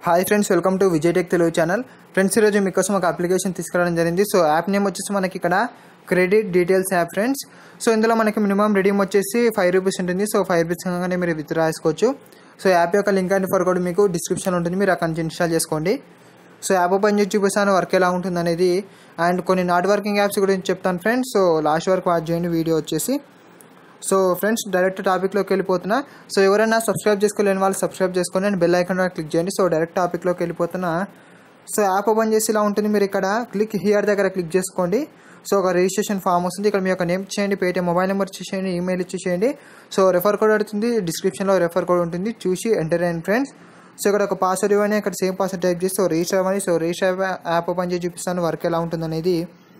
hi friends welcome to Vijay tech Telugu channel friends ఈరోజు మీకోసం ఒక అప్లికేషన్ తీసుకురావడం జరిగింది సో యాప్ నేమ్ వచ్చేసి మనకి ఇక్కడ credit details app friends so ఇందులో మనకి మినిమం రెడీమ్ వచ్చేసి ఫైవ్ రూపీస్ ఉంటుంది సో ఫైవ్ రూపీస్ కాగానే మీరు విత్డ్రా చేసుకోవచ్చు సో యాప్ యొక్క లింక్ అండ్ ఫర్ కూడా మీకు డిస్క్రిప్షన్ ఉంటుంది మీరు అక్కడ నుంచి ఇన్స్టాల్ చేసుకోండి సో యాప్ ఓపెన్ చేసి చూపిస్తాను వర్క్ ఎలా ఉంటుంది అనేది అండ్ కొన్ని నాట్ వర్కింగ్ యాప్స్ గురించి చెప్తాను ఫ్రెండ్స్ సో లాస్ట్ వరకు వాచ్ చేయండి వీడియో వచ్చేసి సో ఫ్రెండ్స్ డైరెక్ట్ టాపిక్లోకి వెళ్ళిపోతున్నా సో ఎవరైనా సబ్స్క్రైబ్ చేసుకోలేని వాళ్ళు సబ్స్క్రైబ్ చేసుకొని అండ్ బెల్ ఐకాన్ క్లిక్ చేయండి సో డైరెక్ట్ టాపిక్లోకి వెళ్ళిపోతున్నా సో యాప్ ఓపెన్ చేసి ఇలా ఉంటుంది మీరు ఇక్కడ క్లిక్ హియర్ దగ్గర క్లిక్ చేసుకోండి సో ఒక రిజిస్ట్రేషన్ ఫామ్ వస్తుంది ఇక్కడ మీ యొక్క నేమ్ చేయండి పేటీఎం మొబైల్ నెంబర్ ఇచ్చేసేయండి ఈమెయిల్ ఇచ్చేసేయండి సో రెఫర్ కోడ్ అడుగుతుంది డిస్క్రిప్షన్లో రెఫర్ కోడ్ ఉంటుంది చూసి ఎంటర్ అయ్యండి ఫ్రెండ్స్ సో ఇక్కడ ఒక పాస్వర్డ్ ఇవ్వండి ఇక్కడ సేమ్ పాస్వర్డ్ టైప్ చేసి సో రిజిస్టర్ అవ్వండి సో రిజిస్టర్ యాప్ ఓపెన్ చేసి చూపిస్తాను వర్క్ ఎలా ఉంటుంది అనేది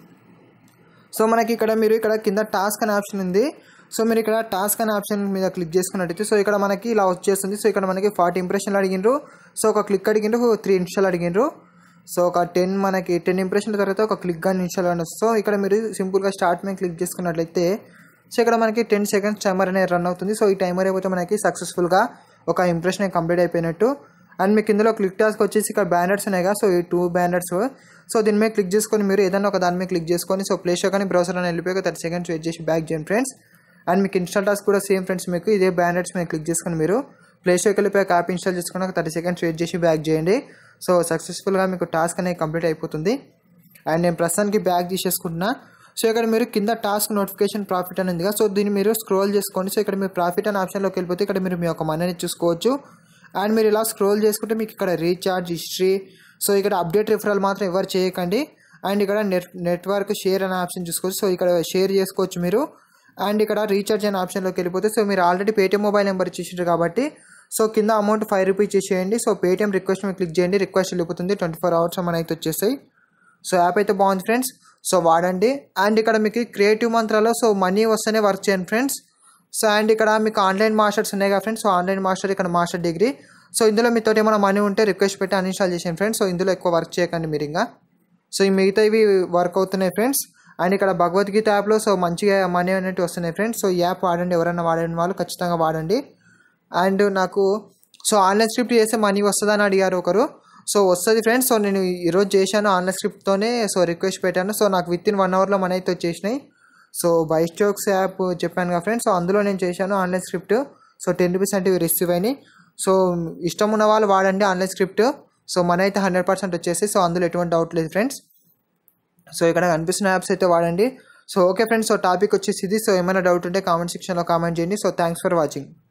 సో మనకి ఇక్కడ మీరు ఇక్కడ కింద టాస్క్ అనే ఆప్షన్ ఉంది సో మీరు ఇక్కడ టాస్క్ అనే ఆప్షన్ మీద క్లిక్ చేసుకున్నట్టయితే సో ఇక్కడ మనకి ఇలా వచ్చేస్తుంది సో ఇక్కడ మనకి ఫార్టీ ఇంప్రెషన్లు అడిగిండ్రు సో ఒక క్లిక్ అడిగిండ్రు త్రీ ఇన్స్టాల్ అడిగిండ్రు సో ఒక టెన్ మనకి టెన్ ఇంప్రెషన్ల తర్వాత ఒక క్లిక్ కానీ ఇన్స్టాల్ అని వస్తుంది సో ఇక్కడ మీరు సింపుల్గా స్టార్ట్ మీద క్లిక్ చేసుకున్నట్లయితే సో ఇక్కడ మనకి టెన్ సెకండ్స్ టైమర్ అనేది రన్ అవుతుంది సో ఈ టైమర్ అయిపోతే మనకి సక్సెస్ఫుల్గా ఒక ఇంప్రెషన్ కంప్లీట్ అయిపోయినట్టు అండ్ మీకు ఇందులో క్లిక్ టాస్క్ వచ్చేసి ఇక్కడ బ్యానర్స్ ఉన్నాయి కదా సో ఈ టూ బ్యానర్స్ సో దీని మీద క్లిక్ చేసుకొని మీరు ఏదైనా ఒక దాని మీద క్లిక్ చేసుకొని సో ప్లే షో కానీ బ్రౌజర్ అని వెళ్ళిపోయి థర్టీ సెకండ్స్ వెయిట్ చేసి బ్యాక్ చేయండి ఫ్రెండ్స్ అండ్ మీకు ఇన్స్టాల్ టాస్క్ కూడా సేమ్ ఫ్రెండ్స్ మీకు ఇదే బ్యానర్స్ మీద క్లిక్ చేసుకొని మీరు ప్లే షోకి వెళ్ళిపోయి యాప్ ఇన్స్టాల్ చేసుకుని ఒక థర్టీ సెకండ్స్ వెయిట్ చేసి బ్యాక్ చేయండి సో సక్సెస్ఫుల్గా మీకు టాస్క్ అనేది కంప్లీట్ అయిపోతుంది అండ్ నేను ప్రస్తుతానికి బ్యాక్ తీసేసుకుంటున్నా సో ఇక్కడ మీరు కింద టాస్క్ నోటిఫికేషన్ ప్రాఫిట్ అని ఉందిగా సో దీన్ని మీరు స్క్రోల్ చేసుకోండి సో ఇక్కడ మీరు ప్రాఫిట్ అనే ఆప్షన్లోకి వెళ్ళిపోతే ఇక్కడ మీరు మీ యొక్క మనీని చూసుకోవచ్చు అండ్ మీరు ఇలా స్క్రోల్ చేసుకుంటే మీకు ఇక్కడ రీఛార్జ్ హిస్టరీ సో ఇక్కడ అప్డేట్ రిఫరల్ మాత్రం ఎవరు చేయకండి అండ్ ఇక్కడ నెట్ నెట్వర్క్ షేర్ అనే ఆప్షన్ చూసుకోవచ్చు సో ఇక్కడ షేర్ చేసుకోవచ్చు మీరు అండ్ ఇక్కడ రీఛార్జ్ అనే ఆప్షన్లోకి వెళ్ళిపోతే సో మీరు ఆల్రెడీ పేటీఎం మొబైల్ నెంబర్ ఇచ్చేసారు కాబట్టి సో కింద అమౌంట్ ఫైవ్ రూపీస్ ఇచ్చేయండి సో పేటీఎం రిక్వెస్ట్ మీద క్లిక్ చేయండి రిక్వెస్ట్ వెళ్ళిపోతుంది ట్వంటీ ఫోర్ అవర్స్ మనైతే వచ్చేస్తాయి సో యాప్ అయితే బాగుంది ఫ్రెండ్స్ సో వాడండి అండ్ ఇక్కడ మీకు క్రియేటివ్ మంత్రాలో సో మనీ వస్తేనే వర్క్ చేయండి ఫ్రెండ్స్ సో అండ్ ఇక్కడ మీకు ఆన్లైన్ మాస్టర్స్ ఉన్నాయి కదా ఫ్రెండ్స్ సో ఆన్లైన్ మాస్టర్ ఇక్కడ మాస్టర్ డిగ్రీ సో ఇందులో మీతో ఏమైనా మనీ ఉంటే రిక్వెస్ట్ పెట్టి అన్ఇన్స్టాల్ చేసాను ఫ్రెండ్స్ సో ఇందులో ఎక్కువ వర్క్ చేయకండి మీరు ఇంకా సో ఈ మిగతా ఇవి వర్క్ అవుతున్నాయి ఫ్రెండ్స్ అండ్ ఇక్కడ భగవద్గీత యాప్లో సో మంచిగా మనీ అనేవి వస్తున్నాయి ఫ్రెండ్స్ సో ఈ యాప్ వాడండి ఎవరైనా వాడని వాళ్ళు ఖచ్చితంగా వాడండి అండ్ నాకు సో ఆన్లైన్ స్క్రిప్ట్ చేస్తే మనీ వస్తుందని అడిగారు ఒకరు సో వస్తుంది ఫ్రెండ్స్ సో నేను ఈరోజు చేశాను ఆన్లైన్ స్క్రిప్ట్తోనే సో రిక్వెస్ట్ పెట్టాను సో నాకు విత్ ఇన్ వన్ అవర్లో మనీ అయితే వచ్చేసినాయి సో బైస్టోక్స్ యాప్ చెప్పాను కదా ఫ్రెండ్స్ సో అందులో నేను చేశాను online script so ten rupees అంటే ఇవి రిసీవ్ అయినాయి సో ఇష్టం ఉన్న వాళ్ళు వాడండి ఆన్లైన్ స్క్రిప్ట్ సో మన అయితే హండ్రెడ్ పర్సెంట్ వచ్చేసి సో అందులో ఎటువంటి డౌట్ లేదు ఫ్రెండ్స్ సో ఇక్కడ కనిపిస్తున్న యాప్స్ అయితే వాడండి so okay friends so topic వచ్చేసి ఇది సో ఏమైనా డౌట్ ఉంటే కామెంట్ సెక్షన్లో కామెంట్ చేయండి సో థ్యాంక్స్ ఫర్ వాచింగ్